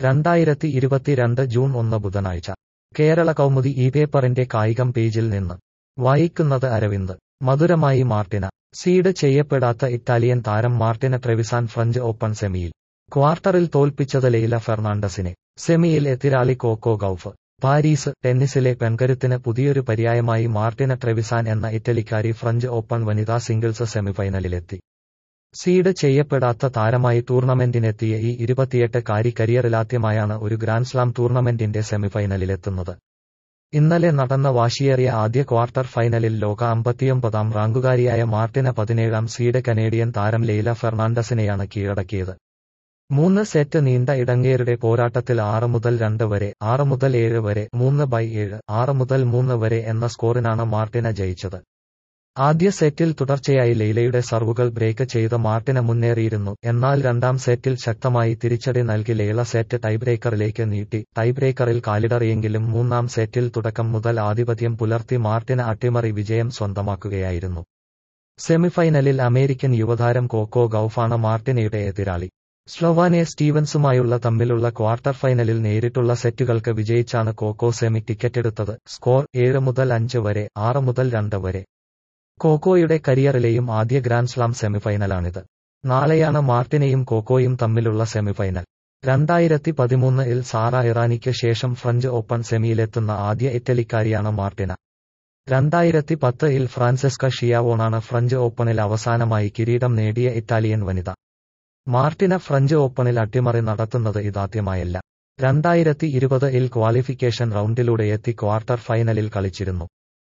രണ്ടായിരത്തി ഇരുപത്തിരണ്ട് ജൂൺ ഒന്ന് ബുധനാഴ്ച കേരള കൗമുദി ഈ പേപ്പറിന്റെ കായികം പേജിൽ നിന്ന് വായിക്കുന്നത് അരവിന്ദ് മധുരമായി മാർട്ടിന സീഡ് ചെയ്യപ്പെടാത്ത ഇറ്റാലിയൻ താരം മാർട്ടിന ട്രെവിസാൻ ഫ്രഞ്ച് ഓപ്പൺ സെമിയിൽ ക്വാർട്ടറിൽ തോൽപ്പിച്ചത് ലെയ്ല ഫെർണാണ്ടസിനെ സെമിയിൽ എതിരാളി കോക്കോ ഗൌഫ് പാരീസ് ടെന്നീസിലെ പെൺകരുത്തിന് പുതിയൊരു പര്യായമായി മാർട്ടിന ട്രെവിസാൻ എന്ന ഇറ്റലിക്കാരി ഫ്രഞ്ച് ഓപ്പൺ വനിതാ സിംഗിൾസ് സെമിഫൈനലിലെത്തി സീഡ് ചെയ്യപ്പെടാത്ത താരമായി ടൂർണമെന്റിനെത്തിയ ഈ ഇരുപത്തിയെട്ട് കാരി കരിയറിലാദ്യമായാണ് ഒരു ഗ്രാൻഡ്സ്ലാം ടൂർണമെന്റിന്റെ സെമിഫൈനലിലെത്തുന്നത് ഇന്നലെ നടന്ന വാശിയേറിയ ആദ്യ ക്വാർട്ടർ ഫൈനലിൽ ലോക അമ്പത്തിയൊമ്പതാം റാങ്കുകാരിയായ മാർട്ടിന പതിനേഴാം സീഡ് കനേഡിയൻ താരം ലെയ്ല ഫെർണാണ്ടസിനെയാണ് കീഴടക്കിയത് മൂന്ന് സെറ്റ് നീണ്ട ഇടങ്ങേരുടെ പോരാട്ടത്തിൽ ആറ് മുതൽ രണ്ട് വരെ ആറ് മുതൽ ഏഴ് വരെ മൂന്ന് ബൈ ഏഴ് ആറ് മുതൽ മൂന്ന് വരെ എന്ന സ്കോറിനാണ് മാർട്ടിന ജയിച്ചത് ആദ്യ സെറ്റിൽ തുടർച്ചയായി ലൈലയുടെ സർവുകൾ ബ്രേക്ക് ചെയ്ത് മാർട്ടിന മുന്നേറിയിരുന്നു എന്നാൽ രണ്ടാം സെറ്റിൽ ശക്തമായി തിരിച്ചടി നൽകി ലൈല സെറ്റ് ടൈബ്രേക്കറിലേക്ക് നീട്ടി ടൈബ്രേക്കറിൽ കാലിടറിയെങ്കിലും മൂന്നാം സെറ്റിൽ തുടക്കം മുതൽ ആധിപത്യം പുലർത്തി മാർട്ടിന അട്ടിമറി വിജയം സ്വന്തമാക്കുകയായിരുന്നു സെമിഫൈനലിൽ അമേരിക്കൻ യുവതാരം കോക്കോ ഗൌഫാണ് മാർട്ടിനയുടെ എതിരാളി സ്ലൊവാനെ സ്റ്റീവൻസുമായുള്ള തമ്മിലുള്ള ക്വാർട്ടർ ഫൈനലിൽ നേരിട്ടുള്ള സെറ്റുകൾക്ക് വിജയിച്ചാണ് കോക്കോ സെമി ടിക്കറ്റെടുത്തത് സ്കോർ ഏഴ് മുതൽ അഞ്ച് വരെ ആറ് മുതൽ രണ്ട് വരെ കോക്കോയുടെ കരിയറിലെയും ആദ്യ ഗ്രാൻഡ്സ്ലാം സെമിഫൈനലാണിത് നാളെയാണ് മാർട്ടിനയും കോക്കോയും തമ്മിലുള്ള സെമിഫൈനൽ രണ്ടായിരത്തി പതിമൂന്നിൽ സാറ ഇറാനിക്ക് ശേഷം ഫ്രഞ്ച് ഓപ്പൺ സെമിയിലെത്തുന്ന ആദ്യ ഇറ്റലിക്കാരിയാണ് മാർട്ടിന രണ്ടായിരത്തി പത്തിൽ ഫ്രാൻസിസ്ക ഷിയാവോണാണ് ഫ്രഞ്ച് ഓപ്പണിൽ അവസാനമായി കിരീടം നേടിയ ഇറ്റാലിയൻ വനിത മാർട്ടിന ഫ്രഞ്ച് ഓപ്പണിൽ അട്ടിമറി നടത്തുന്നത് ഇതാദ്യമായല്ല രണ്ടായിരത്തി ഇരുപതിൽ ക്വാളിഫിക്കേഷൻ റൗണ്ടിലൂടെ എത്തി ക്വാർട്ടർ ഫൈനലിൽ കളിച്ചിരുന്നു